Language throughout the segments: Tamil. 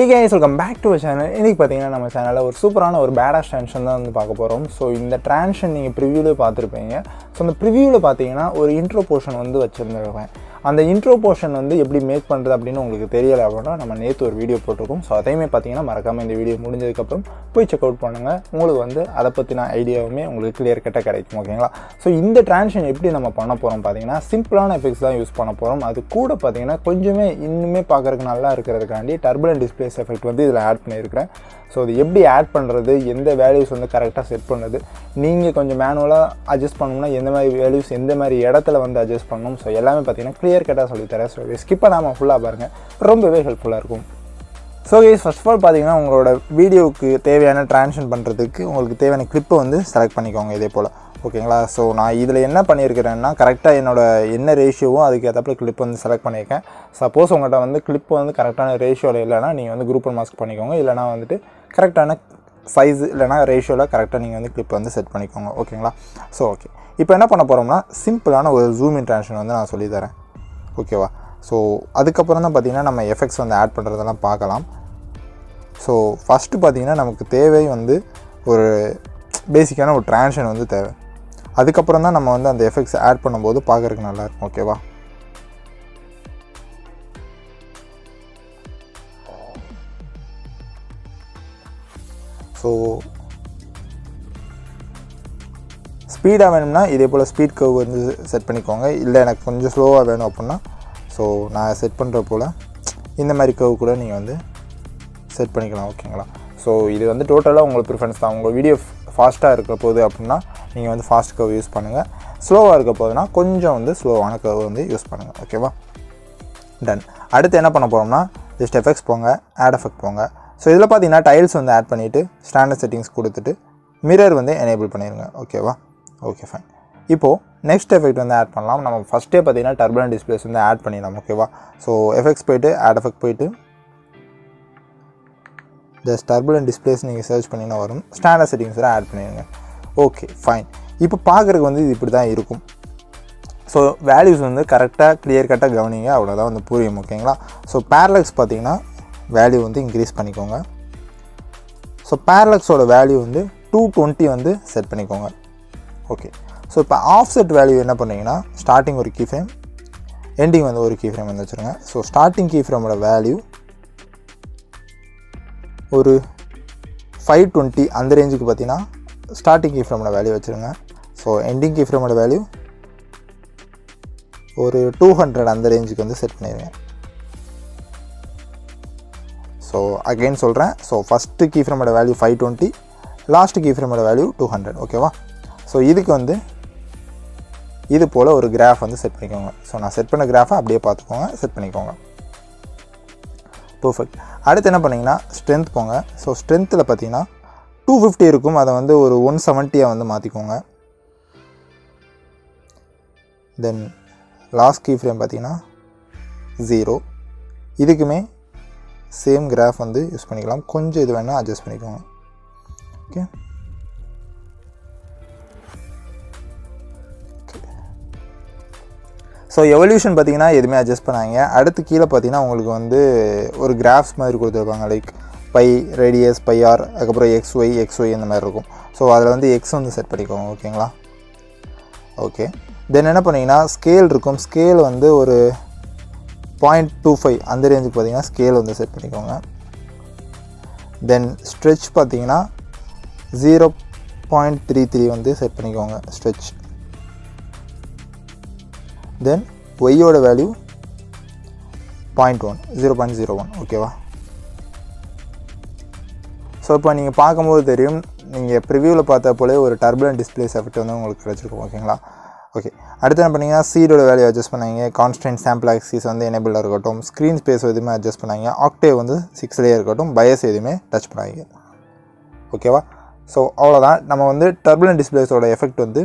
hey guys welcome back to channel இன்றைக்கி பார்த்தீங்கன்னா நம்ம சேனலில் ஒரு சூப்பரான ஒரு பேடாஸ் ட்ரான்ஷன் தான் வந்து பார்க்க போகிறோம் ஸோ இந்த ட்ரான்ஷன் நீங்கள் ப்ரிவியூவில் பார்த்துருப்பீங்க ஸோ அந்த ப்ரிவியூவில் பார்த்தீங்கன்னா ஒரு இன்ட்ரோ போர்ஷன் வந்து வச்சுருந்துருப்பேன் அந்த இன்ட்ரோ போர்ஷன் வந்து எப்படி மேக் பண்ணுறது அப்படின்னு உங்களுக்கு தெரியலை அப்படின்னா நம்ம நேற்று ஒரு வீடியோ போட்டிருக்கோம் ஸோ அதையுமே பார்த்தீங்கன்னா மறக்காமல் இந்த வீடியோ முடிஞ்சதுக்கப்புறம் போய் செக் அவுட் பண்ணுங்கள் உங்களுக்கு வந்து அதை பற்றின ஐடியாவுமே உங்களுக்கு கிளியர் கட்டாக கிடைக்கும் ஓகேங்களா ஸோ இந்த ட்ரான்ஷன் எப்படி நம்ம பண்ண போகிறோம் பார்த்தீங்கன்னா சிம்பிளான எஃபெக்ட்ஸ் தான் யூஸ் பண்ண போகிறோம் அது கூட பார்த்தீங்கன்னா கொஞ்சமே இன்னுமே பார்க்குறதுக்கு நல்லா இருக்கிறதுக்காண்டி டர்புலன் டிஸ்பிளேஸ் எஃபெக்ட் வந்து இதில் ஆட் பண்ணியிருக்கிறேன் ஸோ அது எப்படி ஆட் பண்ணுறது எந்த வேல்யூஸ் வந்து கரெக்டாக செட் பண்ணுறது நீங்கள் கொஞ்சம் மேனுவலாக அட்ஜஸ்ட் பண்ணணும்னா எந்த மாதிரி வேல்யூஸ் எந்த மாதிரி இடத்துல வந்து அட்ஜஸ்ட் பண்ணணும் ஸோ எல்லாமே பார்த்தீங்கன்னா கிளியர் கட்டாக சொல்லித்தரேன் ஸோ இதை ஸ்கிப் பண்ணாமல் ஃபுல்லாக பாருங்கள் ரொம்பவே ஹெல்ப்ஃபுல்லாக இருக்கும் so guys first of all பார்த்தீங்கன்னா உங்களோட வீடியோவுக்கு தேவையான ட்ரான்ஷன் பண்ணுறதுக்கு உங்களுக்கு தேவையான கிளிப்பை வந்து செலக்ட் பண்ணிக்கோங்க இதே போல் ஓகேங்களா ஸோ நான் இதில் என்ன பண்ணியிருக்கிறேன்னா கரெக்டாக என்னோட என்ன ரேஷியோவோ அதுக்கு ஏற்றப்பல கிளிப் வந்து செலக்ட் பண்ணியிருக்கேன் சப்போஸ் உங்கள்கிட்ட வந்து கிளிப் வந்து கரெக்டான ரேஷியோவில் இல்லைனா நீங்கள் வந்து குரூப் அண்ட் மாஸ்க் பண்ணிக்கோங்க இல்லைனா வந்துட்டு கரெக்டான சைஸ் இல்லைனா ரேஷியோவில் கரெக்டாக நீங்கள் வந்து கிளிப் வந்து செட் பண்ணிக்கோங்க ஓகேங்களா ஸோ ஓகே இப்போ என்ன பண்ண போகிறோம்னா சிம்பிளான ஒரு ஜூம் இன் ட்ரான்ஷன் வந்து நான் சொல்லித்தரேன் ஓகேவா ஸோ அதுக்கப்புறம் தான் பார்த்தீங்கன்னா நம்ம எஃபெக்ட்ஸ் வந்து ஆட் பண்ணுறதெல்லாம் பார்க்கலாம் ஸோ ஃபஸ்ட்டு பார்த்தீங்கன்னா நமக்கு தேவை வந்து ஒரு பேசிக்கான ஒரு ட்ரான்ஷன் வந்து தேவை அதுக்கப்புறம் தான் நம்ம வந்து அந்த எஃபெக்ட்ஸ் ஆட் பண்ணும்போது பார்க்குறதுக்கு நல்லாயிருக்கும் ஓகேவா ஸோ ஸ்பீடாக வேணும்னா இதே போல் ஸ்பீட் கர்வ் வந்து செட் பண்ணிக்கோங்க இல்லை எனக்கு கொஞ்சம் ஸ்லோவாக வேணும் அப்படின்னா ஸோ நான் செட் பண்ணுற போல் இந்த மாதிரி கர்வ் கூட நீங்கள் வந்து செட் பண்ணிக்கலாம் ஓகேங்களா ஸோ இது வந்து டோட்டலாக உங்களுக்கு ப்ரிஃபரன்ஸ் தான் உங்கள் வீடியோ ஃபாஸ்ட்டாக இருக்க போகுது அப்படின்னா நீங்கள் வந்து ஃபாஸ்ட் கர்வ் யூஸ் பண்ணுங்கள் ஸ்லோவாக இருக்க போகுதுன்னா கொஞ்சம் வந்து ஸ்லோவான கர்வ் வந்து யூஸ் பண்ணுங்கள் ஓகேவா டன் அடுத்து என்ன பண்ண போகிறோம்னா ஜஸ்ட் எஃபெக்ட்ஸ் போங்க ஆட் எஃபெக்ட் போங்க ஸோ இதில் பார்த்தீங்கன்னா டைல்ஸ் வந்து ஆட் பண்ணிவிட்டு ஸ்டாண்டர்ட் செட்டிங்ஸ் கொடுத்துட்டு மிரர் வந்து எனேபிள் பண்ணிடுங்க ஓகேவா ஓகே ஃபைன் இப்போது நெக்ஸ்ட் எஃபெக்ட் வந்து ஆட் பண்ணலாம் நம்ம ஃபஸ்ட்டே பார்த்தீங்கன்னா டர்புலன் டிஸ்பிளேஸ் வந்து ஆட் பண்ணிடலாம் ஓகேவா ஸோ எஃபெக்ட்ஸ் போயிட்டு ஆட் எஃபெக்ட் போயிட்டு ஜஸ்ட் டர்புலன் டிஸ்பிளேஸ் நீங்கள் சர்ச் பண்ணினா வரும் ஸ்டாண்டர்ட் செட்டிங்ஸில் ஆட் பண்ணிடுங்க ஓகே ஃபைன் இப்போ பார்க்குறதுக்கு வந்து இது இப்படி தான் இருக்கும் ஸோ வேல்யூஸ் வந்து கரெக்டாக கிளியர் கட்டாக கவனிங்க அவ்வளோதான் வந்து புரியும் ஓகேங்களா ஸோ பேரலக்ஸ் பார்த்தீங்கன்னா வேல்யூ வந்து இன்க்ரீஸ் பண்ணிக்கோங்க ஸோ பேரலக்ஸோட வேல்யூ வந்து டூ டுவெண்ட்டி வந்து செட் பண்ணிக்கோங்க ஓகே ஸோ இப்போ ஆஃப்செட் வேல்யூ என்ன பண்ணீங்கன்னா ஸ்டார்டிங் ஒரு கீ ஃப்ரேம் எண்டிங் வந்து ஒரு கீ ஃப்ரேம் வந்து வச்சுருங்க ஸோ ஸ்டார்டிங் கீ ஃப்ரேமோட வேல்யூ ஒரு ஃபைவ் டுவெண்ட்டி அந்த ரேஞ்சுக்கு பார்த்தீங்கன்னா ஸ்டார்டிங் கீ ஃப்ரேமோட வேல்யூ வச்சுருங்க ஸோ எண்டிங் கீ ஃப்ரேமோட வேல்யூ ஒரு டூ ஹண்ட்ரட் அந்த ரேஞ்சுக்கு வந்து செட் பண்ணிடுங்க ஸோ அகெயின் சொல்கிறேன் ஸோ ஃபஸ்ட்டு கீ ஃப்ரேமோட value five twenty last key ஃப்ரேமோட வேல்யூ டூ ஹண்ட்ரட் ஓகேவா ஸோ இதுக்கு வந்து இது போல் ஒரு கிராஃப் வந்து செட் பண்ணிக்கோங்க ஸோ நான் செட் பண்ண கிராஃபை அப்படியே பார்த்துக்கோங்க செட் பண்ணிக்கோங்க பர்ஃபெக்ட் அடுத்து என்ன பண்ணிங்கன்னா ஸ்ட்ரென்த் போங்க ஸோ ஸ்ட்ரென்த்தில் பார்த்தீங்கன்னா டூ ஃபிஃப்டி இருக்கும் அதை வந்து ஒரு ஒன் செவன்ட்டியாக வந்து மாற்றிக்கோங்க தென் லாஸ்ட் கீ ஃப்ரேம் பார்த்தீங்கன்னா ஜீரோ இதுக்குமே சேம் கிராஃப் வந்து யூஸ் பண்ணிக்கலாம் கொஞ்சம் இது வேணால் அட்ஜஸ்ட் பண்ணிக்கோங்க ஓகே ஸோ எவல்யூஷன் பார்த்தீங்கன்னா எதுவுமே அட்ஜஸ்ட் பண்ணாங்க அடுத்து கீழே பார்த்தீங்கன்னா உங்களுக்கு வந்து ஒரு கிராஃப்ஸ் மாதிரி கொடுத்துருப்பாங்க லைக் பை ரேடியஸ் பைஆர் அதுக்கப்புறம் எக்ஸ் ஒய் எக்ஸ் ஒய் இந்த மாதிரி இருக்கும் ஸோ அதில் வந்து எக்ஸ் வந்து செட் பண்ணிக்கோங்க ஓகேங்களா ஓகே தென் என்ன பண்ணிங்கன்னா ஸ்கேல் இருக்கும் ஸ்கேல் வந்து ஒரு பாயிண்ட் டூ ஃபைவ் அந்த ரேஞ்சுக்கு பார்த்தீங்கன்னா ஸ்கேல் வந்து செட் பண்ணிக்கோங்க தென் ஸ்ட்ரெச் பார்த்தீங்கன்னா ஜீரோ பாயிண்ட் த்ரீ த்ரீ வந்து செட் பண்ணிக்கோங்க ஸ்ட்ரெச் தென் ஒய்யோட value point one zero point zero one ஓகேவா ஸோ இப்போ நீங்கள் பார்க்கும்போது தெரியும் நீங்கள் ப்ரிவியூவில் பார்த்த போலே ஒரு டர்புலன் டிஸ்பிளேஸ் எஃபெக்ட் வந்து உங்களுக்கு கிடச்சிருக்கும் ஓகேங்களா ஓகே அடுத்து என்ன பண்ணீங்கன்னா சீடோட வேல்யூ அட்ஜஸ்ட் பண்ணாங்க கான்ஸ்டன்ட் சாம்பிள் ஆக்சிஸ் வந்து எனேபிளாக இருக்கட்டும் ஸ்க்ரீன் ஸ்பேஸ் எதுவுமே அட்ஜஸ்ட் பண்ணாங்க ஆக்டேவ் வந்து சிக்ஸ்லேயே இருக்கட்டும் பயஸ் எதுவுமே டச் பண்ணாங்க ஓகேவா ஸோ அவ்வளோதான் நம்ம வந்து டர்புலன் டிஸ்பிளேஸோட எஃபெக்ட் வந்து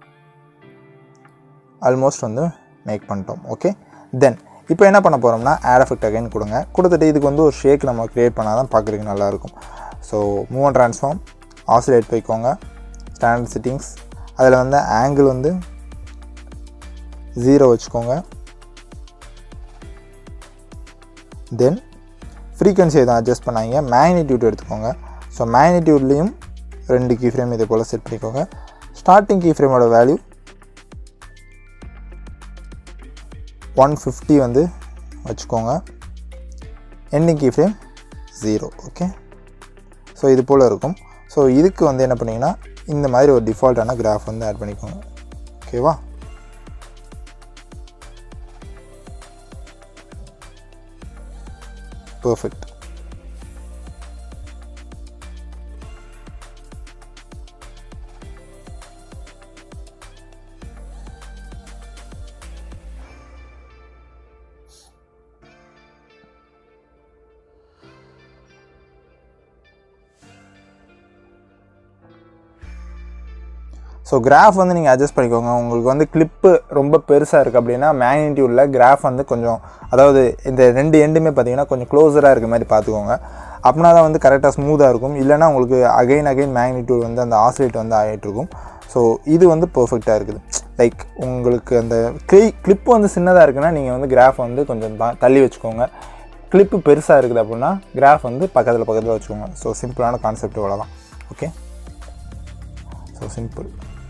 ஆல்மோஸ்ட் வந்து மேக் பண்ணிட்டோம் ஓகே தென் இப்போ என்ன பண்ண போகிறோம்னா ஆட் எஃபெக்ட் அகைன் கொடுங்க கொடுத்துட்டு இதுக்கு வந்து ஒரு ஷேக் நம்ம க்ரியேட் பண்ணால் தான் பார்க்குறதுக்கு நல்லாயிருக்கும் so move and transform oscillate போய்க்கோங்க ஸ்டாண்டர்ட் செட்டிங்ஸ் அதில் வந்து ஆங்கிள் வந்து ஜீரோ வச்சுக்கோங்க தென் ஃப்ரீக்வன்சி எதுவும் அட்ஜஸ்ட் பண்ணாங்க மேக்னிடியூட் எடுத்துக்கோங்க ஸோ மேக்னிடியூட்லேயும் ரெண்டு கீ ஃப்ரேம் இதே போல் செட் பண்ணிக்கோங்க ஸ்டார்டிங் கீ ஃப்ரேமோட வேல்யூ ஒன் ஃபிஃப்டி வந்து வச்சுக்கோங்க ending key frame zero okay so இது போல் இருக்கும் ஸோ இதுக்கு வந்து என்ன பண்ணிங்கன்னா இந்த மாதிரி ஒரு டிஃபால்ட்டான கிராஃப் வந்து ஆட் பண்ணிக்கோங்க ஓகேவா பர்ஃபெக்ட் ஸோ கிராஃப் வந்து நீங்கள் அட்ஜஸ்ட் பண்ணிக்கோங்க உங்களுக்கு வந்து கிளிப்பு ரொம்ப பெருசாக இருக்குது அப்படின்னா மேக்னிடியூடில் கிராஃப் வந்து கொஞ்சம் அதாவது இந்த ரெண்டு எண்டுமே பார்த்தீங்கன்னா கொஞ்சம் க்ளோஸராக இருக்க மாதிரி பார்த்துக்கோங்க அப்படின்னா தான் வந்து கரெக்டாக ஸ்மூத்தாக இருக்கும் இல்லைனா உங்களுக்கு அகைன் அகைன் மேக்னிடியூட் வந்து அந்த ஆசிலேட் வந்து ஆகிட்டு இருக்கும் ஸோ இது வந்து பர்ஃபெக்டாக இருக்குது லைக் உங்களுக்கு அந்த க்ளி கிளிப்பு வந்து சின்னதாக இருக்குன்னா நீங்கள் வந்து கிராஃப் வந்து கொஞ்சம் த- தள்ளி வச்சுக்கோங்க கிளிப்பு பெருசாக இருக்குது அப்படின்னா கிராஃப் வந்து பக்கத்தில் பக்கத்தில் வச்சுக்கோங்க ஸோ சிம்பிளான கான்செப்ட் இவ்வளோதான் ஓகே ஸோ சிம்பிள்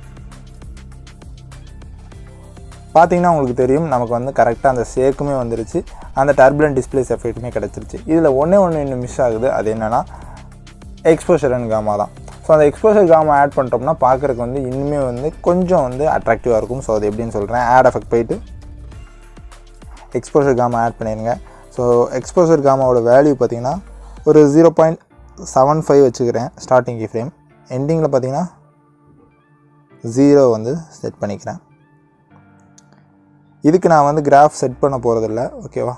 பார்த்தீங்கன்னா உங்களுக்கு தெரியும் நமக்கு வந்து கரெக்டாக அந்த ஷேக்குமே வந்துருச்சு அந்த டர்புலன் டிஸ்பிளேஸ் எஃபெக்ட்டுமே கிடச்சிருச்சு இதில் ஒன்றே ஒன்று இன்னும் மிஸ் ஆகுது அது என்னென்னா எக்ஸ்போஷர் அண்ட் காமா தான் ஸோ அந்த எக்ஸ்போஷர் காமா ஆட் பண்ணிட்டோம்னா பார்க்குறதுக்கு வந்து இன்னுமே வந்து கொஞ்சம் வந்து அட்ராக்டிவாக இருக்கும் ஸோ அது எப்படின்னு சொல்கிறேன் ஆட் எஃபெக்ட் போயிட்டு எக்ஸ்போஷர் காமா ஆட் பண்ணிடுங்க ஸோ எக்ஸ்போஷர் காமாவோட வேல்யூ பார்த்தீங்கன்னா ஒரு ஜீரோ பாயிண்ட் செவன் ஃபைவ் வச்சுக்கிறேன் ஸ்டார்டிங் கீ ஃப்ரேம் எண்டிங்கில் பார்த்தீங்கன்னா ஜீரோ வந்து செட் பண்ணிக்கிறேன் இதுக்கு நான் வந்து கிராஃப் செட் பண்ண போகிறதில்ல ஓகேவா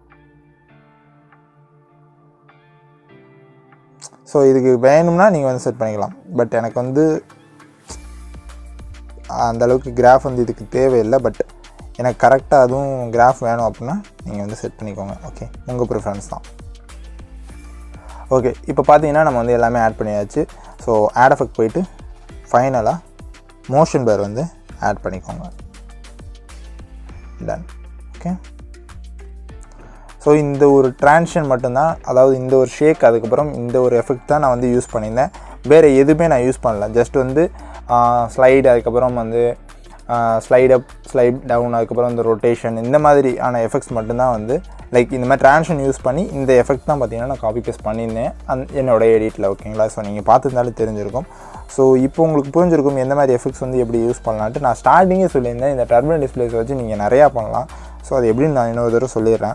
ஸோ இதுக்கு வேணும்னா நீங்கள் வந்து செட் பண்ணிக்கலாம் பட் எனக்கு வந்து அந்த அளவுக்கு கிராஃப் வந்து இதுக்கு தேவையில்லை பட் எனக்கு கரெக்டாக அதுவும் கிராஃப் வேணும் அப்படின்னா நீங்கள் வந்து செட் பண்ணிக்கோங்க ஓகே உங்கள் ப்ரிஃபரன்ஸ் தான் ஓகே இப்போ பார்த்தீங்கன்னா நம்ம வந்து எல்லாமே ஆட் பண்ணியாச்சு ஸோ ஆட் எஃபெக்ட் போயிட்டு ஃபைனலாக மோஷன் பேர் வந்து ஆட் பண்ணிக்கோங்க டன் ஓகே ஸோ இந்த ஒரு ட்ரான்ஷன் மட்டும்தான் அதாவது இந்த ஒரு ஷேக் அதுக்கப்புறம் இந்த ஒரு எஃபெக்ட் தான் நான் வந்து யூஸ் பண்ணியிருந்தேன் வேறு எதுவுமே நான் யூஸ் பண்ணல ஜஸ்ட் வந்து ஸ்லைடு அதுக்கப்புறம் வந்து ஸ்லைட் அப் ஸ்லைட் டவுன் அதுக்கப்புறம் இந்த ரொட்டேஷன் இந்த மாதிரியான எஃபெக்ட்ஸ் மட்டும்தான் வந்து லைக் இந்த மாதிரி ட்ரான்ஷன் யூஸ் பண்ணி இந்த எஃபெக்ட் தான் பார்த்தீங்கன்னா நான் காப்பி பேஸ்ட் பண்ணியிருந்தேன் அந் என்னோட எடிட்டில் ஓகேங்களா ஸோ நீங்கள் பார்த்துருந்தாலும் தெரிஞ்சிருக்கும் ஸோ இப்போ உங்களுக்கு புரிஞ்சிருக்கும் எந்த மாதிரி எஃபெக்ட்ஸ் வந்து எப்படி யூஸ் பண்ணலான்ட்டு நான் ஸ்டார்டிங்கே சொல்லியிருந்தேன் இந்த டர்பன் டிஸ்பிளேஸ் வச்சு நீங்கள் நிறையா பண்ணலாம் ஸோ அது எப்படின்னு நான் இன்னொரு தடவை சொல்லிடுறேன்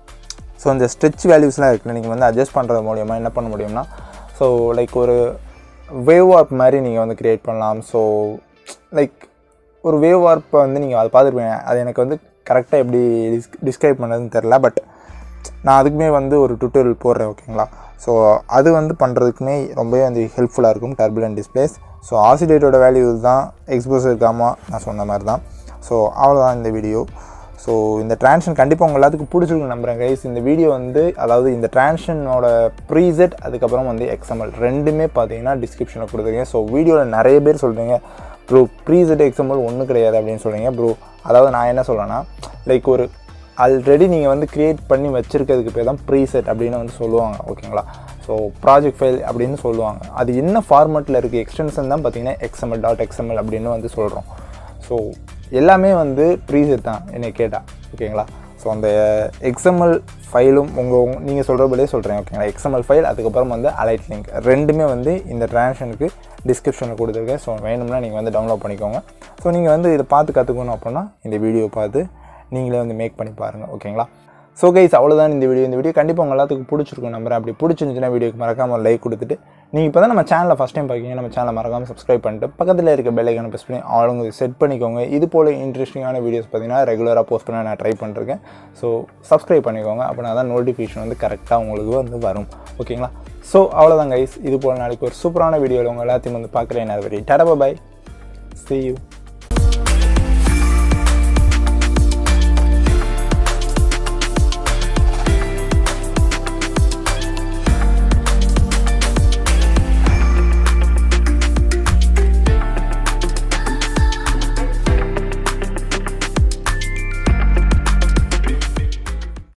ஸோ இந்த ஸ்ட்ரெச் வேல்யூஸ்லாம் இருக்குது நீங்கள் வந்து அட்ஜஸ்ட் பண்ணுறது மூலியமாக என்ன பண்ண முடியும்னா ஸோ லைக் ஒரு வேவ் வார்ப் மாதிரி நீங்கள் வந்து க்ரியேட் பண்ணலாம் ஸோ லைக் ஒரு வேவ் வார்ப்பை வந்து நீங்கள் அதை பார்த்துருப்பீங்க அது எனக்கு வந்து கரெக்டாக எப்படி டிஸ் டிஸ்கிரைப் பண்ணுறதுன்னு தெரில பட் நான் அதுக்குமே வந்து ஒரு டுட்டோரியல் போடுறேன் ஓகேங்களா ஸோ அது வந்து பண்ணுறதுக்குமே ரொம்பவே வந்து ஹெல்ப்ஃபுல்லாக இருக்கும் டர்புலன் டிஸ்பிளேஸ் ஸோ ஆசிடேட்டோட வேல்யூ தான் எக்ஸ்போசர் காமா நான் சொன்ன மாதிரி தான் ஸோ அவ்வளோதான் இந்த வீடியோ ஸோ இந்த ட்ரான்ஷன் கண்டிப்பாக உங்கள் எல்லாத்துக்கும் பிடிச்சிருக்கும் நம்புறேன் கைஸ் இந்த வீடியோ வந்து அதாவது இந்த ட்ரான்ஷனோட ப்ரீசெட் அதுக்கப்புறம் வந்து எக்ஸ்எம்எல் ரெண்டுமே பார்த்தீங்கன்னா டிஸ்கிரிப்ஷனில் கொடுத்துருக்கேன் ஸோ வீடியோவில் நிறைய பேர் சொல்கிறீங்க ப்ரோ ப்ரீசெட் எக்ஸ்எம்எல் ஒன்றும் கிடையாது அப்படின்னு சொல்கிறீங்க ப்ரோ அதாவது நான் என்ன சொல்கிறேன்னா லைக் ஒரு ஆல்ரெடி நீங்கள் வந்து க்ரியேட் பண்ணி வச்சுருக்கிறதுக்கு பேர் தான் ப்ரீசெட் அப்படின்னு வந்து சொல்லுவாங்க ஓகேங்களா ஸோ ப்ராஜெக்ட் ஃபைல் அப்படின்னு சொல்லுவாங்க அது என்ன ஃபார்மெட்டில் இருக்குது எக்ஸ்டென்ஷன் தான் பார்த்தீங்கன்னா எக்ஸ்எம்எல் டாட் எக்ஸ்எம்எல் அப்படின்னு வந்து சொல்கிறோம் ஸோ எல்லாமே வந்து ப்ரீசெட் தான் என்னை கேட்டால் ஓகேங்களா ஸோ அந்த எக்ஸ்எம்எல் ஃபைலும் உங்கள் நீங்கள் சொல்கிறபடியே சொல்கிறேன் ஓகேங்களா எக்ஸ்எம்எல் ஃபைல் அதுக்கப்புறம் வந்து அலைட் லிங்க் ரெண்டுமே வந்து இந்த ட்ரான்ஷனுக்கு டிஸ்கிரிப்ஷனில் கொடுத்துருக்கேன் ஸோ வேணும்னா நீங்கள் வந்து டவுன்லோட் பண்ணிக்கோங்க ஸோ நீங்கள் வந்து இதை பார்த்து கற்றுக்கணும் அப்படின்னா இந்த வீடியோ பார்த்து நீங்களே வந்து மேக் பண்ணி பாருங்கள் ஓகேங்களா ஸோ கைஸ் அவ்வளோதான் இந்த வீடியோ இந்த வீடியோ கண்டிப்பாக உங்கள் எல்லாத்துக்கும் பிடிச்சிருக்கும் நம்புறேன் அப்படி பிடிச்சிருந்துச்சுன்னா வீடியோக்கு மறக்காமல் லைக் கொடுத்துட்டு நீங்கள் இப்போ தான் நம்ம சேனலை ஃபஸ்ட் டைம் பார்க்கீங்க நம்ம சேனலை மறக்காமல் சப்ஸ்கிரைப் பண்ணிட்டு பக்கத்தில் இருக்க பெல்லைக்கான ப்ரெஸ் பண்ணி ஆளுங்க செட் பண்ணிக்கோங்க இது போல் இன்ட்ரெஸ்டிங்கான வீடியோஸ் பார்த்தீங்கன்னா ரெகுலராக போஸ்ட் பண்ண நான் ட்ரை பண்ணிருக்கேன் ஸோ சப்ஸ்கிரைப் பண்ணிக்கோங்க அப்படின்னா தான் நோட்டிஃபிகேஷன் வந்து கரெக்டாக உங்களுக்கு வந்து வரும் ஓகேங்களா ஸோ அவ்வளோதான் கைஸ் இது போல் நாளைக்கு ஒரு சூப்பரான வீடியோவில் உங்கள் எல்லாத்தையும் வந்து பார்க்குறேன் நான் வெரி டடபா பாய் see you